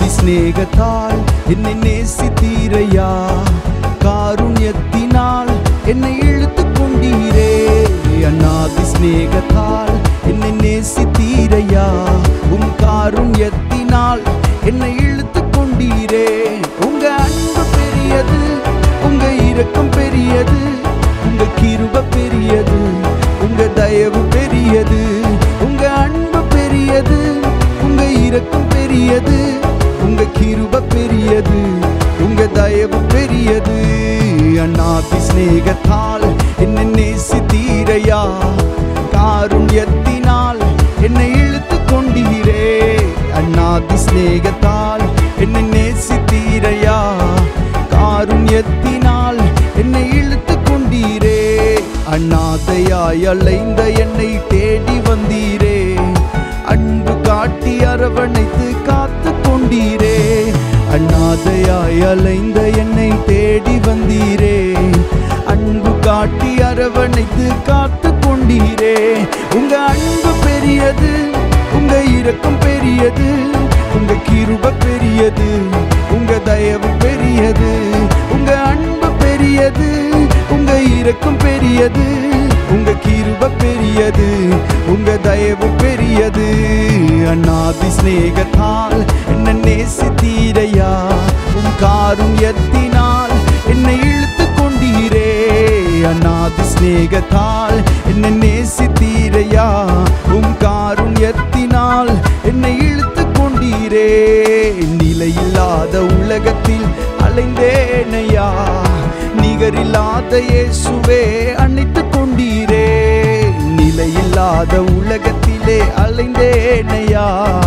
அநாதி சிநேகத்தால் என்னை நேசித்தீரையா காருண்யத்தினால் என்னை இழுத்து கொண்டீரே அநாதி சிநேகத்தால் என்னை நேசித்தீரையா உம் காருண்யத்தினால் என்னை இழுத்து கொண்டீரே உங்க அன்பு பெரியது உங்க இரக்கம் பெரியது உங்க கிருப பெரியது உங்க தயவு பெரியது உங்க அன்பு பெரியது உங்க இரக்கம் பெரியது உங்க கிருப பெரியது உங்க தயவு பெரியது அண்ணாதி சிநேகத்தால் என்னை நேசித்தீரையா காருண்யத்தினால் என்னை இழுத்து கொண்டீரே அண்ணாதி சிநேகத்தால் என்னை நேசித்தீரையா காருண்யத்தினால் என்னை இழுத்து கொண்டீரே அண்ணாதையாய் அலைந்த என்னை தேடி வந்தீரே அன்பு காட்டி அரவணைத்து காத்து கொண்டீரே அண்ணாதையாய் அலைந்த என்னை தேடி வந்தீரே அன்பு காட்டி அரவணைத்து காத்து கொண்டீரே உங்க அன்பு பெரியது உங்க இரக்கம் பெரியது உங்க கிருப பெரியது உங்க தயவு பெரியது உங்க அன்பு பெரியது உங்க இரக்கம் பெரியது உங்க கிருப பெரியது உங்க தயவு பெரியது அண்ணாதி சிநேகத்தால் என்ன நேசித்தீரையா உம் காருண்யத்தினால் என்னை இழுத்து கொண்டீரே அநாதி சிநேகத்தால் என்னை நேசித்தீரையா உம் காருண்யத்தினால் என்னை இழுத்து கொண்டீரே நிலையில்லாத உலகத்தில் அலைந்தேனையா நிகரில்லாத இயேசுவே அணைத்து கொண்டீரே நிலையில்லாத உலகத்திலே அலைந்தேனையா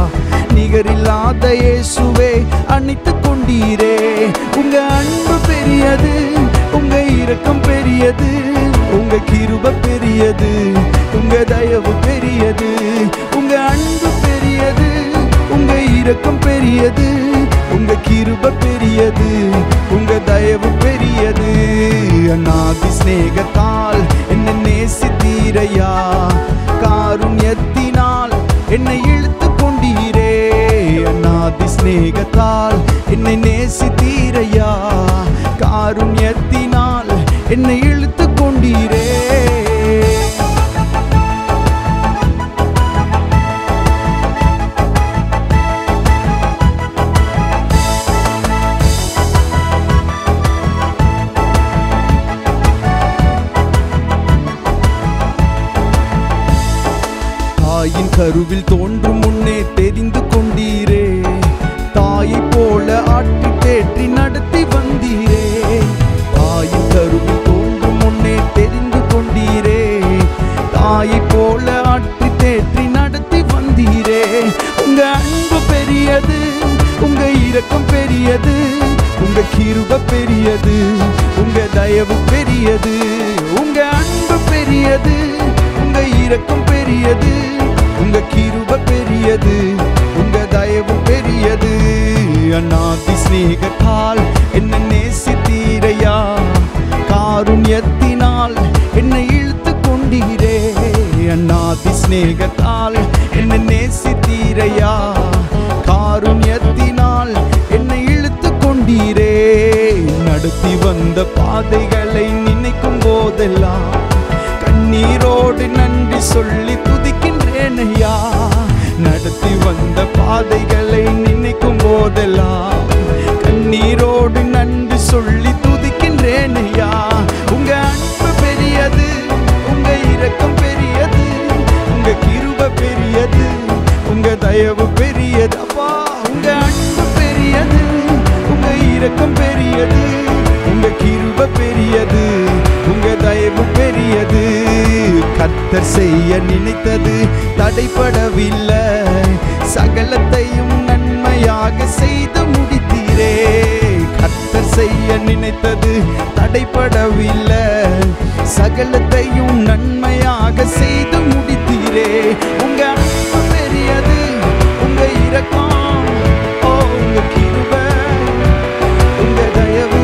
நிகரில்லாத இயேசுவே அணைத்து கொண்டீரே உங்க அன்பு பெரியது உங்க இரக்கம் பெரியது உங்க கிருப பெரியது உங்க தயவு பெரியது உங்க அன்பு பெரியது உங்க இரக்கம் பெரியது உங்க கிருப பெரியது உங்க தயவு பெரியது அநாதி சிநேகத்தால் என்னை நேசித்தீரையா காருண்யத்தினால் என்னை இழுத்து கொண்டீரே அநாதி சிநேகத்தால் என்னை நேசித்தீரையா காருண்யத்தினால் என்னை இழுத்து கொண்டீரே தாயின் கருவில் தோன்றும் முன்னே தெரிந்து கொண்டீரே தாயை போல ஆட்டி தேற்றி நடத்தி வந்தீரே தாயின் கருவில் தோன்றும் முன்னே தெரிந்து கொண்டீரே தாயை போல ஆட்டி தேற்றி நடத்தி வந்தீரே உங்க அன்பு பெரியது உங்க இரக்கம் பெரியது உங்க கிருப பெரியது உங்க தயவு பெரியது உங்க அன்பு பெரியது உங்க இரக்கம் பெரியது உங்க கிருப பெரியது உங்க தயவு பெரியது அநாதி சிநேகத்தால் என்ன நேசித்தீரையா காருண்யத்தினால் என்னை இழுத்து கொண்டீரே அநாதி சிநேகத்தால் என்ன நேசித்தீரையா காருண்யத்தினால் என்னை இழுத்து கொண்டீரே நடத்தி வந்த பாதைகளை நினைக்கும் போதெல்லாம் கண்ணீரோடு நன்றி சொல்லி துதிக்கின்றேன் ஐயா நடத்தி வந்த பாதைகளை நினைக்கும் போதெல்லாம் கண்ணீரோடு நன்றி சொல்லி துதிக்கின்றேன் ஐயா உங்க அன்பு பெரியது உங்க இரக்கம் பெரியது உங்க கிருப பெரியது உங்க தயவு பெரியது அப்பா உங்க அன்பு பெரியது உங்க இரக்கம் பெரியது உங்க கிருப பெரியது உங்க தயவு பெரியது கர்த்தர் செய்ய நினைத்தது தடைப்படவில்லை சகலத்தையும் நன்மையாக செய்து முடித்தீரே கர்த்தர் செய்ய நினைத்தது தடைப்படவில்லை சகலத்தையும் நன்மையாக செய்து முடித்தீரே உங்க அன்பு பெரியது உங்க இரக்கம் ஓ உங்க கிருபை உங்க தயவு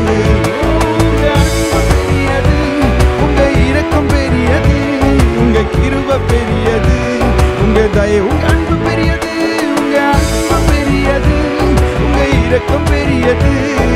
உங்க அன்பு பெரியது உங்க இரக்கம் பெரியது உங்க கிருப பெரியது உங்க தயவு உங்க அன்பு பெரியது உங்க அன்பு பெரியது இரக்கம் பெரியது